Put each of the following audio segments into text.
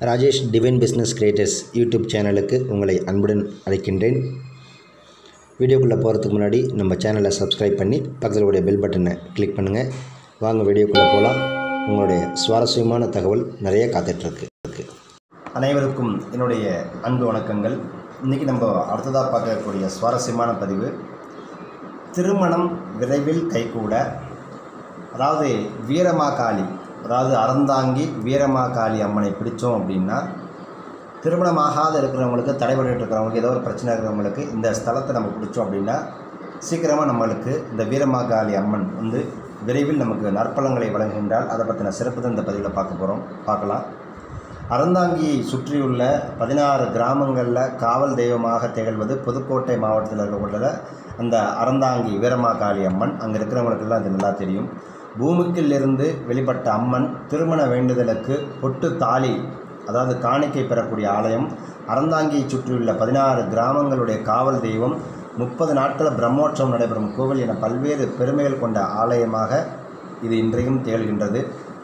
Rajesh divine business creators YouTube சேனலுக்கு உங்களை அன்புடன் அழைக்கின்றேன் வீடியோக்குள்ளே போகிறதுக்கு முன்னாடி நம்ம சேனலை சப்ஸ்கிரைப் பண்ணி பக்கத்தில் உடைய பெல் பட்டனை கிளிக் பண்ணுங்கள் வாங்க வீடியோக்குள்ளே போகலாம் உங்களுடைய சுவாரஸ்யமான தகவல் நிறைய காத்துட்ருக்கு இருக்கு அனைவருக்கும் என்னுடைய அன்பு வணக்கங்கள் இன்றைக்கி நம்ம அடுத்ததாக பார்க்கக்கூடிய சுவாரஸ்யமான பதிவு திருமணம் விரைவில் கைகூட அதாவது வீரமாகாளி அதாவது அறந்தாங்கி வீரமாகாளி அம்மனை பிடிச்சோம் அப்படின்னா திருமணமாகாத இருக்கிறவங்களுக்கு தடைபட்டு இருக்கிறவங்களுக்கு ஏதோ ஒரு பிரச்சனை இருக்கிறவங்களுக்கு இந்த ஸ்தலத்தை நம்ம பிடிச்சோம் அப்படின்னா சீக்கிரமாக நம்மளுக்கு இந்த வீரமாகாளி அம்மன் வந்து விரைவில் நமக்கு நற்பலங்களை வழங்குகின்றால் அதை பற்றின சிறப்பு தான் இந்த பதிவில் பார்க்க போகிறோம் பார்க்கலாம் அறந்தாங்கியை சுற்றியுள்ள பதினாறு கிராமங்களில் காவல் தெய்வமாக திகழ்வது புதுக்கோட்டை மாவட்டத்தில் இருக்கக்கூடிய அந்த அறந்தாங்கி வீரமாகாளி அம்மன் அங்கே இருக்கிறவங்களுக்கெல்லாம் அது நல்லா தெரியும் பூமிக்கிலிருந்து வெளிப்பட்ட அம்மன் திருமண வேண்டுதலுக்கு பொட்டு தாலி அதாவது காணிக்கை பெறக்கூடிய ஆலயம் அறந்தாங்கியை சுற்றியுள்ள பதினாறு கிராமங்களுடைய காவல் தெய்வம் முப்பது நாட்கள் பிரம்மோற்சவம் நடைபெறும் கோவில் என பல்வேறு பெருமைகள் கொண்ட ஆலயமாக இது இன்றையும் திகழ்கின்றது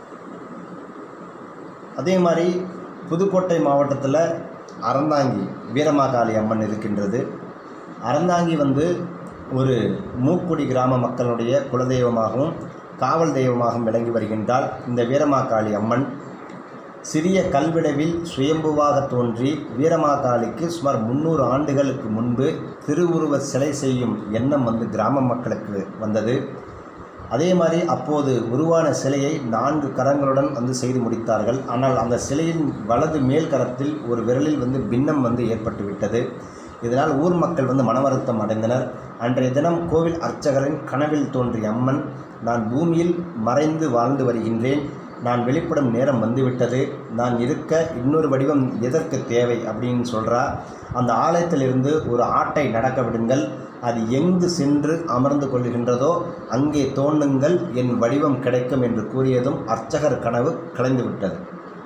அதே மாதிரி புதுக்கோட்டை மாவட்டத்தில் அறந்தாங்கி வீரமாகாளி அம்மன் இருக்கின்றது அறந்தாங்கி வந்து ஒரு மூக்குடி கிராம மக்களுடைய குலதெய்வமாகவும் காவல் தெய்வமாகவும் விளங்கி வருகின்றால் இந்த வீரமாகாளி அம்மன் சிறிய கல்விடவில் சுயம்புவாக தோன்றி வீரமாகாளிக்கு சுமார் முந்நூறு ஆண்டுகளுக்கு முன்பு திருவுருவ சிலை செய்யும் எண்ணம் வந்து கிராம மக்களுக்கு வந்தது அதே மாதிரி அப்போது உருவான சிலையை நான்கு கரங்களுடன் வந்து செய்து முடித்தார்கள் ஆனால் அந்த சிலையின் வலது மேல் கரத்தில் ஒரு விரலில் வந்து பின்னம் வந்து ஏற்பட்டு விட்டது இதனால் ஊர் மக்கள் வந்து மனவருத்தம் அடைந்தனர் அன்றைய தினம் கோவில் அர்ச்சகரின் கனவில் தோன்றிய அம்மன் நான் பூமியில் மறைந்து வாழ்ந்து வருகின்றேன் நான் வெளிப்படும் நேரம் வந்துவிட்டது நான் இருக்க இன்னொரு வடிவம் எதற்கு தேவை அப்படின்னு சொல்கிறா அந்த ஆலயத்திலிருந்து ஒரு ஆட்டை நடக்க விடுங்கள் அது எங்கு சென்று அமர்ந்து கொள்கின்றதோ அங்கே தோன்றுங்கள் என் வடிவம் கிடைக்கும் என்று கூறியதும் அர்ச்சகர் கனவு கலைந்துவிட்டது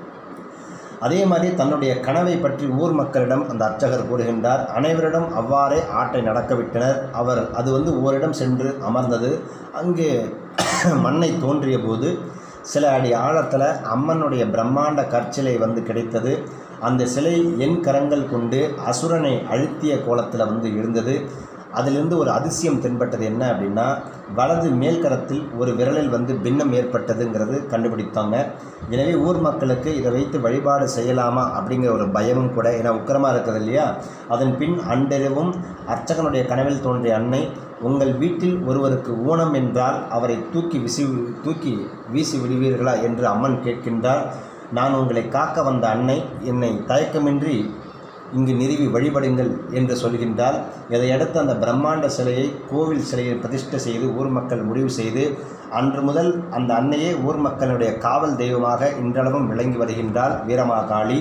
அதே மாதிரி தன்னுடைய கனவை பற்றி ஊர் மக்களிடம் அந்த அர்ச்சகர் கூறுகின்றார் அனைவரிடம் அவ்வாறே ஆட்டை நடக்கவிட்டனர் அவர் அது வந்து ஓரிடம் சென்று அமர்ந்தது அங்கே மண்ணை தோன்றிய போது சில அடி ஆழத்தில் அம்மனுடைய பிரம்மாண்ட கற்சிலை வந்து கிடைத்தது அந்த சிலை என் கரங்கள் கொண்டு அசுரனை அழுத்திய கோலத்தில் வந்து இருந்தது அதிலிருந்து ஒரு அதிசயம் தென்பட்டது என்ன அப்படின்னா வலது மேல்கரத்தில் ஒரு விரலில் வந்து பின்னம் ஏற்பட்டதுங்கிறது கண்டுபிடித்தாங்க எனவே ஊர் மக்களுக்கு இதை வைத்து வழிபாடு செய்யலாமா அப்படிங்கிற ஒரு பயமும் கூட ஏன்னா உக்கரமாக இருக்குது இல்லையா அதன் பின் அன்றெரவும் அர்ச்சகனுடைய கனவில் தோன்றிய அன்னை உங்கள் வீட்டில் ஒருவருக்கு ஊனம் என்றால் அவரை தூக்கி விசி தூக்கி வீசி விடுவீர்களா என்று அம்மன் கேட்கின்றார் நான் உங்களை காக்க வந்த அன்னை என்னை தயக்கமின்றி இங்கு நிறுவி வழிபடுங்கள் என்று சொல்கின்றால் இதையடுத்து அந்த பிரம்மாண்ட சிலையை கோவில் சிலையை பிரதிஷ்டை செய்து ஊர் மக்கள் முடிவு செய்து அன்று முதல் அந்த அன்னையே ஊர் மக்களுடைய காவல் தெய்வமாக இன்றளவும் விளங்கி வருகின்றாள் வீரமாகாளி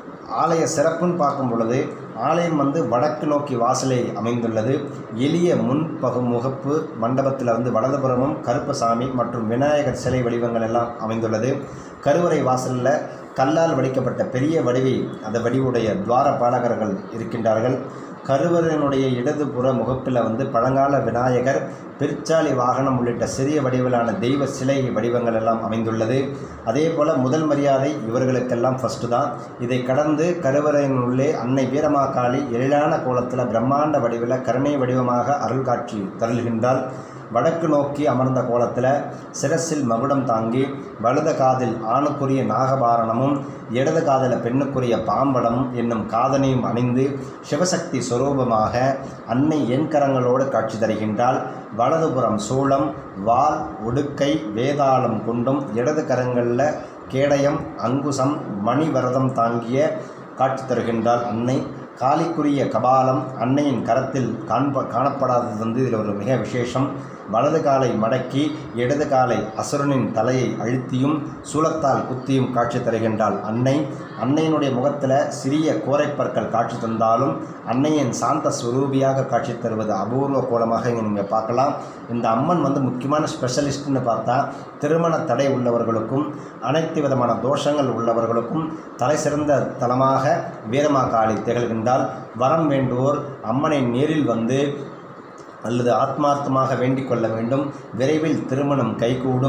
ஆலய சிறப்புன்னு பார்க்கும் பொழுது ஆலயம் வந்து வடக்கு நோக்கி வாசலை அமைந்துள்ளது எளிய முன்பகு முகப்பு மண்டபத்தில் வந்து வலதுபுறமும் கருப்பசாமி மற்றும் விநாயகர் சிலை வடிவங்கள் எல்லாம் அமைந்துள்ளது கருவறை வாசலில் கல்லால் வடிக்கப்பட்ட பெரிய வடிவை அந்த வடிவுடைய துவார பாலகர்கள் இருக்கின்றார்கள் கருவறையினுடைய இடதுபுற முகப்பில் வந்து பழங்கால விநாயகர் பிற்சாலி வாகனம் உள்ளிட்ட சிறிய வடிவிலான தெய்வ சிலை வடிவங்கள் எல்லாம் அமைந்துள்ளது அதே போல் முதல் மரியாதை இவர்களுக்கெல்லாம் ஃபஸ்ட்டு தான் இதை கடந்து கருவறையின் உள்ளே அன்னை வீரமாகாளி எழிலான கோலத்தில் பிரம்மாண்ட வடிவில் கருணை வடிவமாக அருள் காட்சி தருள்கின்றால் வடக்கு நோக்கி அமர்ந்த கோலத்தில் சிரசில் மகுடம் தாங்கி வலது காதில் ஆணுக்குரிய நாகபாரணமும் இடது காதில் பெண்ணுக்குரிய பாம்படம் என்னும் காதனையும் அணிந்து சிவசக்தி சுரூபமாக அன்னை என் கரங்களோடு காட்சி தருகின்றால் வலதுபுறம் சூளம் வால் உடுக்கை வேதாளம் கொண்டும் இடது கரங்களில் கேடயம் அங்குசம் மணிவரதம் தாங்கிய காட்சி தருகின்றால் அன்னை காலிக்குரிய கபாலம் அன்னையின் கரத்தில் காண்ப காணப்படாதது வந்து இதில் ஒரு மிக விசேஷம் வலது காலை மடக்கி இடது காலை அசுரனின் தலையை அழுத்தியும் சூலத்தால் குத்தியும் காட்சி தருகின்றாள் அன்னை அன்னையினுடைய முகத்தில் சிறிய கோரைப்பற்கள் காட்சி தந்தாலும் அன்னையின் சாந்த ஸ்வரூபியாக காட்சி தருவது அபூர்வ கோலமாக இங்கே நீங்கள் பார்க்கலாம் இந்த அம்மன் வந்து முக்கியமான ஸ்பெஷலிஸ்ட்னு பார்த்தா திருமண தடை உள்ளவர்களுக்கும் அனைத்து விதமான தோஷங்கள் உள்ளவர்களுக்கும் தலை சிறந்த தலமாக வீரமாகாளி திகழ்கின்றால் வரம் வேண்டுவோர் அம்மனை நேரில் வந்து அல்லது ஆத்மார்த்தமாக வேண்டிக் கொள்ள வேண்டும் விரைவில் திருமணம் கைகூடும்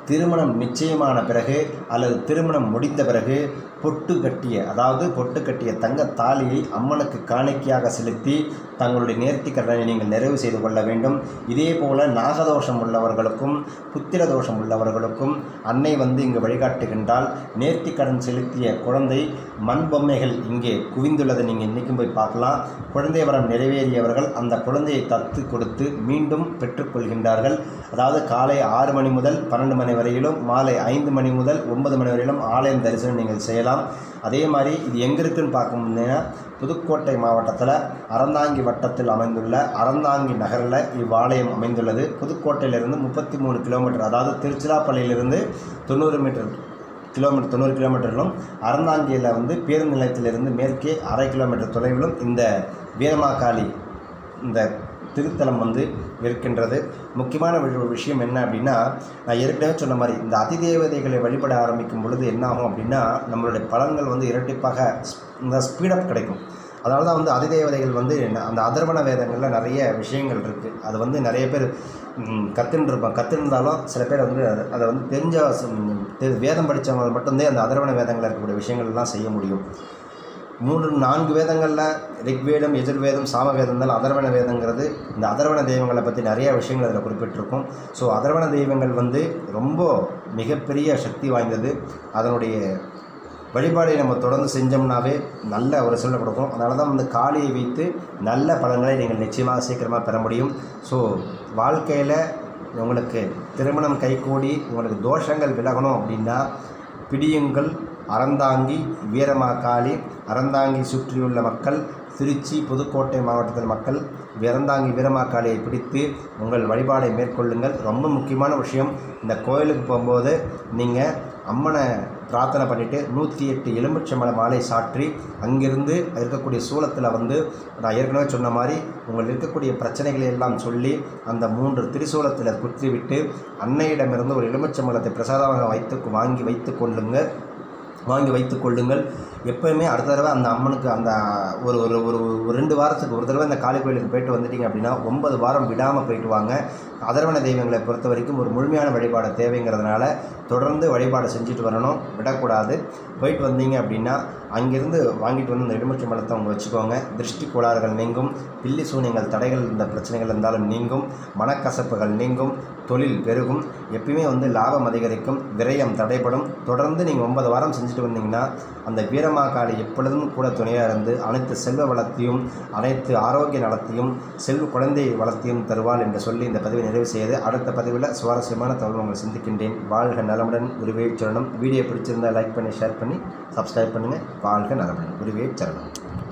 திருமணம் நிச்சயமான பிறகு அல்லது திருமணம் முடிந்த பிறகு பொட்டு கட்டிய அதாவது பொட்டு கட்டிய தங்க தாலியை அம்மனுக்கு காணிக்கையாக செலுத்தி தங்களுடைய நேர்த்திக்கடனை நீங்கள் நிறைவு செய்து கொள்ள வேண்டும் இதே போல நாகதோஷம் உள்ளவர்களுக்கும் புத்திர தோஷம் உள்ளவர்களுக்கும் அன்னை வந்து இங்கு வழிகாட்டுகின்றால் நேர்த்திக்கடன் செலுத்திய குழந்தை மண் பொம்மைகள் இங்கே குவிந்துள்ளதை நீங்கள் இன்றைக்கும் போய் பார்க்கலாம் குழந்தை வரம் நிறைவேறியவர்கள் அந்த குழந்தையை தத்து கொடுத்து மீண்டும் பெற்றுக்கொள்கின்றார்கள் அதாவது காலை ஆறு மணி முதல் பன்னெண்டு மணி வரையிலும் மாலை ஐந்து மணி முதல் ஒன்பது மணி வரையிலும் ஆலயம் தரிசனம் நீங்கள் செய்யலாம் அதே மாதிரி இது எங்கே இருக்குன்னு பார்க்கணும்னா புதுக்கோட்டை மாவட்டத்தில் அறந்தாங்கி வட்டத்தில் அமைந்துள்ள அறந்தாங்கி நகரில் இவ்வாலயம் அமைந்துள்ளது புதுக்கோட்டையிலிருந்து முப்பத்தி மூணு கிலோமீட்டர் அதாவது திருச்சிராப்பள்ளியிலிருந்து தொண்ணூறு மீட்டர் கிலோமீட்டர் தொண்ணூறு கிலோமீட்டரிலும் அறந்தாங்கியில் வந்து பேருந்து நிலையத்திலிருந்து மேற்கே அரை கிலோமீட்டர் தொலைவிலும் இந்த வீரமாகாளி இந்த திருத்தலம் வந்து இருக்கின்றது முக்கியமான ஒரு விஷயம் என்ன அப்படின்னா நான் ஏற்கனவே சொன்ன மாதிரி இந்த அதிதேவதைகளை வழிபட ஆரம்பிக்கும் பொழுது என்ன ஆகும் அப்படின்னா நம்மளுடைய பலன்கள் வந்து இரட்டிப்பாக ஸ்- இந்த ஸ்பீடப் கிடைக்கும் அதனால தான் வந்து அதிதேவதைகள் வந்து ந- அந்த அதர்வண வேதங்களில் நிறைய விஷயங்கள் இருக்குது அது வந்து நிறைய பேர் கற்றுன்னு இருப்பாங்க கற்றுருந்தாலும் சில பேர் வந்து அதை- அதை வந்து தெரிஞ்ச ச- தெ- வேதம் படித்தவங்க மட்டும்தான் அந்த அதர்வண வேதங்களில் இருக்கக்கூடிய விஷயங்கள்லாம் செய்ய முடியும் மூன்று நான்கு வேதங்களில் ரிக்வேதம் எதிர்வேதம் சாமவேதம் தான் அதர்வண வேதங்கிறது இந்த அதர்வண தெய்வங்களை பற்றி நிறைய விஷயங்கள் அதில் குறிப்பிட்டிருக்கும் ஸோ அதர்வண தெய்வங்கள் வந்து ரொம்ப மிகப்பெரிய சக்தி வாய்ந்தது அதனுடைய வழிபாடை நம்ம தொடர்ந்து செஞ்சோம்னாவே நல்ல ஒரு ரிசல்ட் கொடுக்கும் அதனால தான் வந்து காளியை வைத்து நல்ல பலன்களை நீங்கள் நிச்சயமாக சீக்கிரமாக பெற முடியும் ஸோ வாழ்க்கையில் உங்களுக்கு திருமணம் கைகூடி உங்களுக்கு தோஷங்கள் விலகணும் அப்படின்னா பிடியுங்கள் அறந்தாங்கி வீரமாக்காளி அறந்தாங்கி சுற்றியுள்ள மக்கள் திருச்சி புதுக்கோட்டை மாவட்டத்தில் மக்கள் விறந்தாங்கி வீரமாக்காளியை பிடித்து உங்கள் வழிபாடை மேற்கொள்ளுங்கள் ரொம்ப முக்கியமான விஷயம் இந்த கோயிலுக்கு போகும்போது நீங்கள் அம்மனை பிரார்த்தனை பண்ணிவிட்டு நூற்றி எட்டு எலுமிச்சம்பழ மாலை சாற்றி அங்கிருந்து இருக்கக்கூடிய சூளத்தில் வந்து நான் ஏற்கனவே சொன்ன மாதிரி உங்கள் இருக்கக்கூடிய பிரச்சனைகளை எல்லாம் சொல்லி அந்த மூன்று திரிசூலத்தில் குத்திவிட்டு அன்னையிடமிருந்து ஒரு எலுமிச்சம்பழத்தை பிரசாதமாக வைத்து வாங்கி வைத்து கொள்ளுங்கள் வாங்கி வைத்துக் கொள்ளுங்கள் எப்போயுமே அடுத்த தடவை அந்த அம்மனுக்கு அந்த ஒரு ஒரு ஒரு ஒரு ரெண்டு வாரத்துக்கு ஒரு தடவை இந்த காளி கோயிலுக்கு போயிட்டு வந்துட்டீங்க அப்படின்னா ஒன்பது வாரம் விடாமல் போயிட்டு வாங்க அதர்வண தெய்வங்களை பொறுத்த வரைக்கும் ஒரு முழுமையான வழிபாடு தேவைங்கிறதுனால தொடர்ந்து வழிபாடு செஞ்சுட்டு வரணும் விடக்கூடாது போயிட்டு வந்தீங்க அப்படின்னா அங்கிருந்து வாங்கிட்டு வந்து இந்த எலுமிச்சை மலத்தை அவங்க வச்சுக்கோங்க திருஷ்டி கோளாறுகள் நீங்கும் பில்லி சூனியங்கள் தடைகள் இந்த பிரச்சனைகள் இருந்தாலும் நீங்கும் மனக்கசப்புகள் நீங்கும் தொழில் பெருகும் எப்பயுமே வந்து லாபம் அதிகரிக்கும் விரயம் தடைப்படும் தொடர்ந்து நீங்கள் ஒன்பது வாரம் செஞ்சுட்டு வந்தீங்கன்னா அந்த வீரமாகாளி எப்பொழுதும் கூட துணையாக இருந்து அனைத்து செல்வ வளத்தையும் அனைத்து ஆரோக்கிய நலத்தையும் செல்வ குழந்தை வளத்தையும் தருவாள் என்று சொல்லி இந்த பதிவை நிறைவு செய்து அடுத்த பதிவில் சுவாரஸ்யமான தகவல் உங்களை சிந்திக்கின்றேன் வாழ்க நலமுடன் குருவே சரணம் வீடியோ பிடிச்சிருந்தா லைக் பண்ணி ஷேர் பண்ணி சப்ஸ்கிரைப் பண்ணுங்கள் வாழ்க நலமுடன் குருவே சரணம்